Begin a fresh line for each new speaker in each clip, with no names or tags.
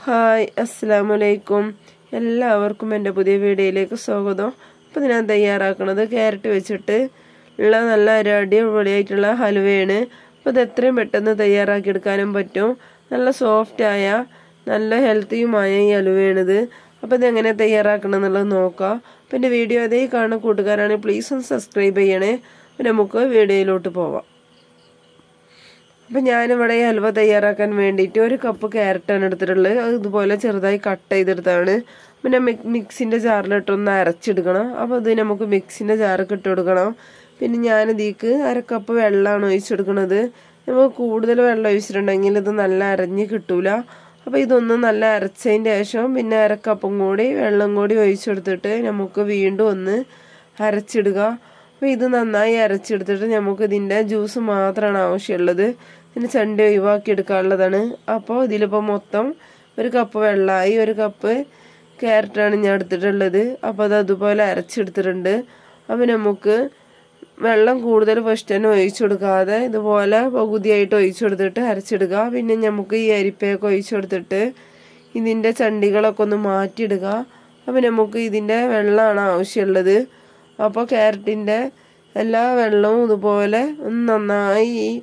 hi അസ്സാമലൈക്കും എല്ലാവർക്കും എൻ്റെ പുതിയ വീഡിയോയിലേക്ക് സ്വാഗതം അപ്പോൾ ഞാൻ തയ്യാറാക്കുന്നത് ക്യാരറ്റ് വെച്ചിട്ട് ഉള്ള നല്ല ഒരു അടിപൊളിയായിട്ടുള്ള ഹലുവയാണ് അപ്പോൾ ഇത് എത്രയും പെട്ടെന്ന് തയ്യാറാക്കിയെടുക്കാനും പറ്റും നല്ല സോഫ്റ്റായ നല്ല ഹെൽത്തിയുമായ ഈ ഹലുവയാണിത് അപ്പോൾ ഇത് എങ്ങനെ തയ്യാറാക്കണം എന്നുള്ളത് നോക്കാം അപ്പോൾ എൻ്റെ വീഡിയോ അതേ കാണുന്ന കൂട്ടുകാരാണെങ്കിൽ പ്ലീസ് ഒന്ന് സബ്സ്ക്രൈബ് ചെയ്യണേ അപ്പോൾ നമുക്ക് വീഡിയോയിലോട്ട് പോവാം അപ്പം ഞാനിവിടെ ഈ ഹൽവ തയ്യാറാക്കാൻ വേണ്ടിയിട്ട് ഒരു കപ്പ് ക്യാരറ്റാണ് എടുത്തിട്ടുള്ളത് അത് ഇതുപോലെ ചെറുതായി കട്ട് ചെയ്തെടുത്താണ് പിന്നെ മിക്സിൻ്റെ ജാറിലിട്ടൊന്ന് അരച്ചെടുക്കണം അപ്പോൾ ഇത് നമുക്ക് മിക്സിൻ്റെ ജാറൊക്കെ ഇട്ട് കൊടുക്കണം പിന്നെ ഞാനിതീക്ക് അര കപ്പ് വെള്ളമാണ് ഒഴിച്ചെടുക്കുന്നത് നമുക്ക് കൂടുതൽ വെള്ളം ഒഴിച്ചിട്ടുണ്ടെങ്കിൽ ഇത് നല്ല അരഞ്ഞ് കിട്ടൂല അപ്പോൾ ഇതൊന്ന് നല്ല അരച്ചതിൻ്റെ ശേഷം പിന്നെ അര കപ്പും കൂടി വെള്ളം കൂടി ഒഴിച്ചെടുത്തിട്ട് നമുക്ക് വീണ്ടും ഒന്ന് അരച്ചിടുക അപ്പോൾ ഇത് നന്നായി അരച്ചെടുത്തിട്ട് നമുക്ക് ഇതിൻ്റെ ജ്യൂസ് മാത്രമാണ് ആവശ്യമുള്ളത് ഇതിന് ചണ്ടി ഒഴിവാക്കി എടുക്കാനുള്ളതാണ് അപ്പോൾ ഇതിലിപ്പോൾ മൊത്തം ഒരു കപ്പ് വെള്ളമായി ഒരു കപ്പ് ക്യാരറ്റാണ് ഞാൻ എടുത്തിട്ടുള്ളത് അപ്പോൾ അത് അതുപോലെ അരച്ചെടുത്തിട്ടുണ്ട് അപ്പോൾ നമുക്ക് വെള്ളം കൂടുതൽ ഫസ്റ്റ് തന്നെ ഒഴിച്ചു കൊടുക്കാതെ ഇതുപോലെ പകുതിയായിട്ട് ഒഴിച്ചു കൊടുത്തിട്ട് അരച്ചിടുക പിന്നെ നമുക്ക് ഈ അരിപ്പയൊക്കെ ഒഴിച്ചു കൊടുത്തിട്ട് ഇതിൻ്റെ ചണ്ടികളൊക്കെ ഒന്ന് മാറ്റിയിടുക അപ്പോൾ നമുക്ക് ഇതിൻ്റെ വെള്ളമാണ് ആവശ്യമുള്ളത് അപ്പോൾ ക്യാരറ്റിൻ്റെ എല്ലാ വെള്ളവും ഇതുപോലെ ഒന്ന് നന്നായി ഈ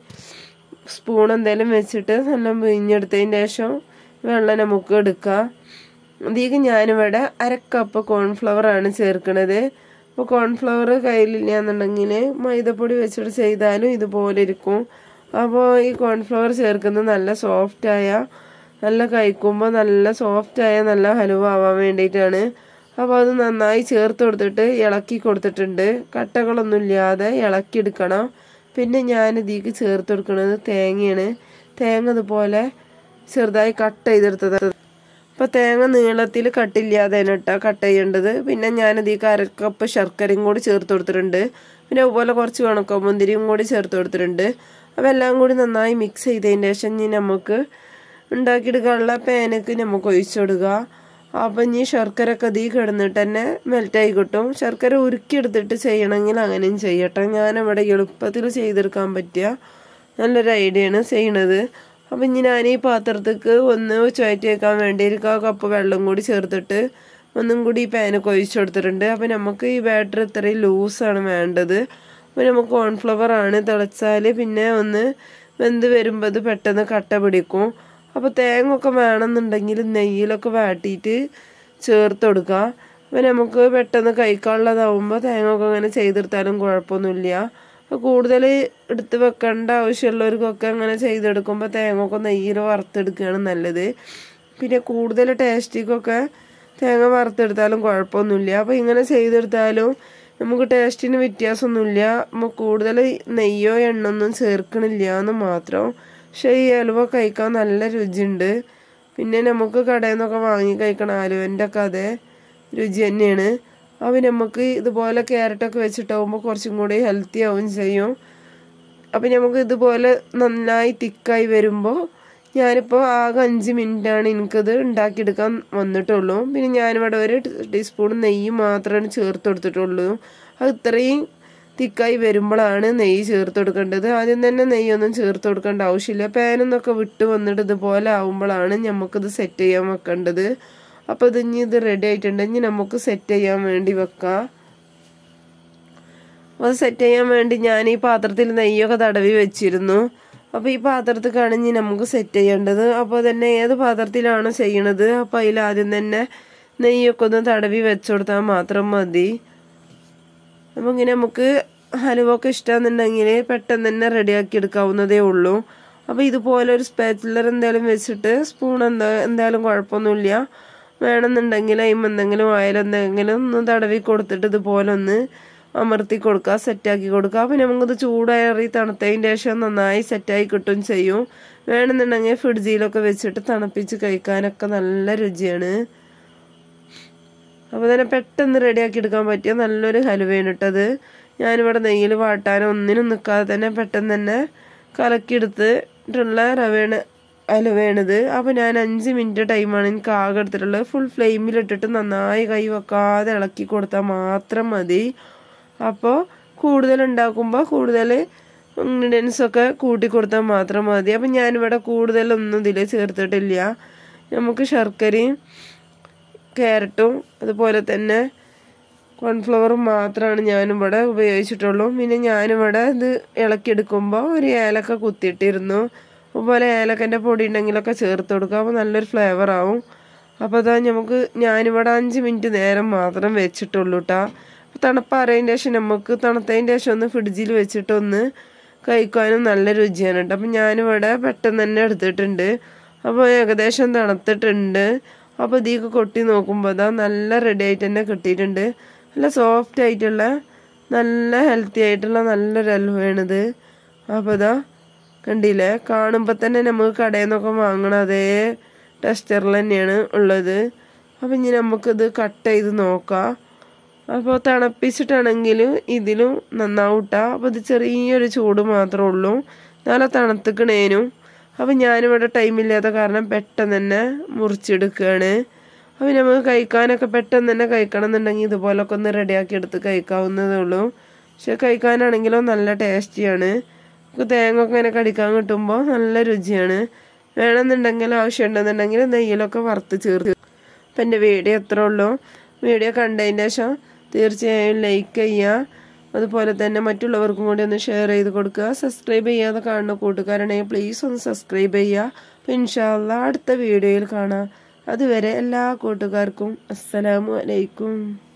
സ്പൂൺ എന്തെങ്കിലും വെച്ചിട്ട് നല്ല പിഴിഞ്ഞെടുത്തതിന് ശേഷം വെള്ളം നമുക്ക് എടുക്കാം ഇതിലേക്ക് ഞാനിവിടെ അര കപ്പ് കോൺഫ്ലവർ ആണ് ചേർക്കുന്നത് അപ്പോൾ കോൺഫ്ലവർ കയ്യിലില്ല എന്നുണ്ടെങ്കിൽ മൈദപ്പൊടി വെച്ചിട്ട് ചെയ്താലും ഇതുപോലെ ഇരിക്കും അപ്പോൾ ഈ കോൺഫ്ലവർ ചേർക്കുന്നത് നല്ല സോഫ്റ്റായ നല്ല കഴിക്കുമ്പോൾ നല്ല സോഫ്റ്റായ നല്ല ഹലുവ ആവാൻ വേണ്ടിയിട്ടാണ് അപ്പോൾ അത് നന്നായി ചേർത്ത് കൊടുത്തിട്ട് ഇളക്കി കൊടുത്തിട്ടുണ്ട് കട്ടകളൊന്നും ഇല്ലാതെ ഇളക്കിയെടുക്കണം പിന്നെ ഞാൻ ഇതിലേക്ക് ചേർത്ത് കൊടുക്കുന്നത് തേങ്ങയാണ് തേങ്ങ ഇതുപോലെ ചെറുതായി കട്ട് ചെയ്തെടുത്തത് അപ്പോൾ തേങ്ങ നീളത്തിൽ കട്ടില്ലാതെ ഇട്ടാ കട്ട് ചെയ്യേണ്ടത് പിന്നെ ഞാൻ ഇതിലേക്ക് അരക്കപ്പ് ശർക്കരയും കൂടി ചേർത്ത് കൊടുത്തിട്ടുണ്ട് പിന്നെ അതുപോലെ കുറച്ച് ഉണക്കമുന്തിരിയും കൂടി ചേർത്ത് കൊടുത്തിട്ടുണ്ട് അപ്പോൾ എല്ലാം കൂടി നന്നായി മിക്സ് ചെയ്തതിന് ശേഷം ഇനി നമുക്ക് ഉണ്ടാക്കിയെടുക്കാനുള്ള പാനക്ക് നമുക്ക് ഒഴിച്ചു കൊടുക്കുക അപ്പം ഇനി ശർക്കര ഒക്കെ അതിൽ കിടന്നിട്ട് തന്നെ മെൽറ്റായി കിട്ടും ശർക്കര ഉരുക്കിയെടുത്തിട്ട് ചെയ്യണമെങ്കിൽ അങ്ങനെയും ചെയ്യട്ടെ ഞാനിവിടെ എളുപ്പത്തിൽ ചെയ്തെടുക്കാൻ പറ്റിയ നല്ലൊരു ഐഡിയ ആണ് ചെയ്യണത് അപ്പം ഇനി ഞാൻ ഈ പാത്രത്തേക്ക് ഒന്ന് ചുവറ്റി വെക്കാൻ വേണ്ടി ഒരു കപ്പ് വെള്ളം കൂടി ചേർത്തിട്ട് ഒന്നും കൂടി ഈ പാനൊക്കെ ഒഴിച്ചു കൊടുത്തിട്ടുണ്ട് അപ്പം നമുക്ക് ഈ ബാറ്റർ ഇത്രയും ലൂസാണ് വേണ്ടത് അപ്പോൾ നമുക്ക് കോൺഫ്ലവർ ആണ് തിളച്ചാൽ പിന്നെ ഒന്ന് വെന്ത് വരുമ്പോൾ അത് പെട്ടെന്ന് കട്ട പിടിക്കും അപ്പോൾ തേങ്ങ ഒക്കെ വേണമെന്നുണ്ടെങ്കിൽ നെയ്യിലൊക്കെ വാട്ടിയിട്ട് ചേർത്ത് കൊടുക്കുക അപ്പോൾ നമുക്ക് പെട്ടെന്ന് കഴിക്കാനുള്ളതാവുമ്പോൾ തേങ്ങ ഒക്കെ അങ്ങനെ ചെയ്തെടുത്താലും കുഴപ്പമൊന്നുമില്ല അപ്പോൾ കൂടുതൽ എടുത്ത് വെക്കേണ്ട ആവശ്യമുള്ളവർക്കൊക്കെ അങ്ങനെ ചെയ്തെടുക്കുമ്പോൾ തേങ്ങ ഒക്കെ നെയ്യിൽ വറുത്തെടുക്കുകയാണ് നല്ലത് പിന്നെ കൂടുതൽ ടേസ്റ്റിക്കൊക്കെ തേങ്ങ വറുത്തെടുത്താലും കുഴപ്പമൊന്നുമില്ല അപ്പോൾ ഇങ്ങനെ ചെയ്തെടുത്താലും നമുക്ക് ടേസ്റ്റിന് വ്യത്യാസമൊന്നുമില്ല നമ്മൾ കൂടുതൽ നെയ്യോ എണ്ണൊന്നും ചേർക്കണില്ല എന്ന് മാത്രം പക്ഷേ ഈ അലുവ കഴിക്കാൻ നല്ല രുചിയുണ്ട് പിന്നെ നമുക്ക് കടയിൽ നിന്നൊക്കെ വാങ്ങി കഴിക്കണം അലുവൻ്റെ ഒക്കെ അതേ രുചി തന്നെയാണ് അപ്പോൾ നമുക്ക് ഇതുപോലെ ക്യാരറ്റൊക്കെ വെച്ചിട്ടാവുമ്പോൾ കുറച്ചും കൂടി ഹെൽത്തി ആവും ചെയ്യും അപ്പം നമുക്ക് ഇതുപോലെ നന്നായി തിക്കായി വരുമ്പോൾ ഞാനിപ്പോൾ ആകെ അഞ്ച് മിനിറ്റാണ് എനിക്കത് ഉണ്ടാക്കിയെടുക്കാൻ വന്നിട്ടുള്ളൂ പിന്നെ ഞാനിവിടെ ഒരു ടീസ്പൂൺ നെയ്യ് മാത്രമാണ് ചേർത്ത് കൊടുത്തിട്ടുള്ളൂ അത് ഇത്രയും തിക്കായി വരുമ്പോഴാണ് നെയ്യ് ചേർത്ത് കൊടുക്കേണ്ടത് ആദ്യം തന്നെ നെയ്യൊന്നും ചേർത്ത് കൊടുക്കേണ്ട ആവശ്യമില്ല പാനൊന്നൊക്കെ വിട്ട് വന്നിട്ട് ഇതുപോലെ ആവുമ്പോഴാണ് നമുക്കിത് സെറ്റ് ചെയ്യാൻ വെക്കേണ്ടത് അപ്പോൾ ഇത് ഇനി ഇത് റെഡി ആയിട്ടുണ്ട് ഇനി നമുക്ക് സെറ്റ് ചെയ്യാൻ വേണ്ടി വെക്കാം അത് സെറ്റ് ചെയ്യാൻ വേണ്ടി ഞാൻ ഈ പാത്രത്തിൽ നെയ്യൊക്കെ തടവി വെച്ചിരുന്നു അപ്പോൾ ഈ പാത്രത്തിൽ കണിഞ്ഞ് നമുക്ക് സെറ്റ് ചെയ്യേണ്ടത് അപ്പോൾ തന്നെ ഏത് പാത്രത്തിലാണോ ചെയ്യണത് അപ്പോൾ അതിൽ ആദ്യം തന്നെ നെയ്യൊക്കെ ഒന്ന് തടവി വെച്ചു കൊടുത്താൽ മാത്രം മതി അപ്പോൾ ഇങ്ങനെ നമുക്ക് ഹലുവ ഒക്കെ ഇഷ്ടമാണെന്നുണ്ടെങ്കിൽ പെട്ടെന്ന് തന്നെ റെഡിയാക്കി എടുക്കാവുന്നതേ ഉള്ളൂ അപ്പോൾ ഇതുപോലെ ഒരു സ്പാച്ചുലർ എന്തായാലും വെച്ചിട്ട് സ്പൂൺ എന്താ എന്തായാലും കുഴപ്പമൊന്നുമില്ല വേണമെന്നുണ്ടെങ്കിൽ അതിന് എന്തെങ്കിലും ആയാലെന്തെങ്കിലും ഒന്ന് തടവി കൊടുത്തിട്ട് ഇതുപോലെ ഒന്ന് അമർത്തി കൊടുക്കുക സെറ്റാക്കി കൊടുക്കുക അപ്പം നമുക്കത് ചൂടേറി തണുത്തതിൻ്റെ ശേഷം നന്നായി സെറ്റായി കിട്ടും ചെയ്യും വേണമെന്നുണ്ടെങ്കിൽ ഫ്രിഡ്ജിലൊക്കെ വെച്ചിട്ട് തണുപ്പിച്ച് കഴിക്കാനൊക്കെ നല്ല രുചിയാണ് അപ്പോൾ തന്നെ പെട്ടെന്ന് റെഡിയാക്കി എടുക്കാൻ പറ്റിയ നല്ലൊരു ഹലുവയാണ് ഇട്ടത് ഞാനിവിടെ നെയ്യിൽ വാട്ടാനോ ഒന്നിനും നിൽക്കാതെ തന്നെ പെട്ടെന്ന് തന്നെ കലക്കിയെടുത്തിട്ടുള്ള റവേണ് ഹലുവയാണിത് അപ്പോൾ ഞാൻ അഞ്ച് മിനിറ്റ് ടൈമാണ് എനിക്ക് ആകെ എടുത്തിട്ടുള്ളത് ഫുൾ ഫ്ലെയിമിലിട്ടിട്ട് നന്നായി കൈ വെക്കാതെ ഇളക്കി കൊടുത്താൽ മാത്രം മതി അപ്പോൾ കൂടുതൽ ഉണ്ടാക്കുമ്പോൾ കൂടുതൽ ഇൻഗ്രീഡിയൻസ് ഒക്കെ കൂട്ടി കൊടുത്താൽ മാത്രം മതി അപ്പം ഞാനിവിടെ കൂടുതലൊന്നും ഇതിൽ ചേർത്തിട്ടില്ല നമുക്ക് ശർക്കരയും ക്യാരറ്റും അതുപോലെ തന്നെ കോൺഫ്ലവറും മാത്രമാണ് ഞാനിവിടെ ഉപയോഗിച്ചിട്ടുള്ളൂ പിന്നെ ഞാനിവിടെ ഇത് ഇളക്കിയെടുക്കുമ്പോൾ ഒരു ഏലക്ക കുത്തിയിട്ടിരുന്നു അതുപോലെ ഏലക്കൻ്റെ പൊടി ഉണ്ടെങ്കിലൊക്കെ ചേർത്ത് കൊടുക്കുക അപ്പോൾ നല്ലൊരു ഫ്ലേവർ ആവും അപ്പോൾ അതാ നമുക്ക് ഞാനിവിടെ അഞ്ച് മിനിറ്റ് നേരം മാത്രം വെച്ചിട്ടുള്ളൂ കേട്ടോ അപ്പോൾ തണുപ്പാറിയതിൻ്റെ ശേഷം നമുക്ക് തണുത്തതിൻ്റെ ശേഷം ഒന്ന് ഫ്രിഡ്ജിൽ വെച്ചിട്ടൊന്ന് കഴിക്കാനും നല്ല രുചിയാണ് കേട്ടോ അപ്പം ഞാനിവിടെ പെട്ടെന്ന് തന്നെ എടുത്തിട്ടുണ്ട് അപ്പോൾ ഏകദേശം തണുത്തിട്ടുണ്ട് അപ്പോൾ ഇതിലേക്ക് കൊട്ടി നോക്കുമ്പോൾ അതാ നല്ല റെഡി ആയിട്ട് തന്നെ കിട്ടിയിട്ടുണ്ട് നല്ല സോഫ്റ്റ് ആയിട്ടുള്ള നല്ല ഹെൽത്തി ആയിട്ടുള്ള നല്ലൊരു അലുവയാണിത് അപ്പോൾ ഇതാ കണ്ടില്ലേ കാണുമ്പോൾ തന്നെ നമുക്ക് കടയിൽ നിന്നൊക്കെ വാങ്ങണ അതേ ടെക്സ്ചറിൽ തന്നെയാണ് ഉള്ളത് അപ്പം ഇനി നമുക്കിത് കട്ട് ചെയ്ത് നോക്കാം അപ്പോൾ തണുപ്പിച്ചിട്ടാണെങ്കിൽ ഇതിലും നന്നാവൂട്ടാ അപ്പോൾ ഇത് ചെറിയൊരു ചൂട് മാത്രമേ ഉള്ളൂ നല്ല തണുത്തിക്കണേനും അപ്പം ഞാനിവിടെ ടൈമില്ലാത്ത കാരണം പെട്ടെന്ന് തന്നെ മുറിച്ചെടുക്കുകയാണ് അപ്പം നമുക്ക് കഴിക്കാനൊക്കെ പെട്ടെന്ന് തന്നെ കഴിക്കണം എന്നുണ്ടെങ്കിൽ ഇതുപോലൊക്കെ ഒന്ന് റെഡിയാക്കി എടുത്ത് കഴിക്കാവുന്നതേ ഉള്ളൂ പക്ഷെ കഴിക്കാനാണെങ്കിലോ നല്ല ടേസ്റ്റിയാണ് നമുക്ക് തേങ്ങ ഒക്കെ ഇങ്ങനെ കടിക്കാൻ കിട്ടുമ്പോൾ നല്ല രുചിയാണ് വേണമെന്നുണ്ടെങ്കിൽ ആവശ്യമുണ്ടെന്നുണ്ടെങ്കിൽ നെയ്യിലൊക്കെ വറുത്ത് ചേർത്ത് അപ്പം എൻ്റെ വീഡിയോ എത്ര ഉള്ളൂ വീഡിയോ കണ്ടതിന് ശേഷം തീർച്ചയായും ലൈക്ക് ചെയ്യുക അതുപോലെ തന്നെ മറ്റുള്ളവർക്കും കൂടി ഒന്ന് ഷെയർ ചെയ്ത് കൊടുക്കുക സബ്സ്ക്രൈബ് ചെയ്യാതെ കാണുന്ന കൂട്ടുകാരാണെങ്കിൽ പ്ലീസ് ഒന്ന് സബ്സ്ക്രൈബ് ചെയ്യുക അപ്പം ഇൻഷാല്ല അടുത്ത വീഡിയോയിൽ കാണാം അതുവരെ എല്ലാ കൂട്ടുകാർക്കും അസ്സലാമു അലൈക്കും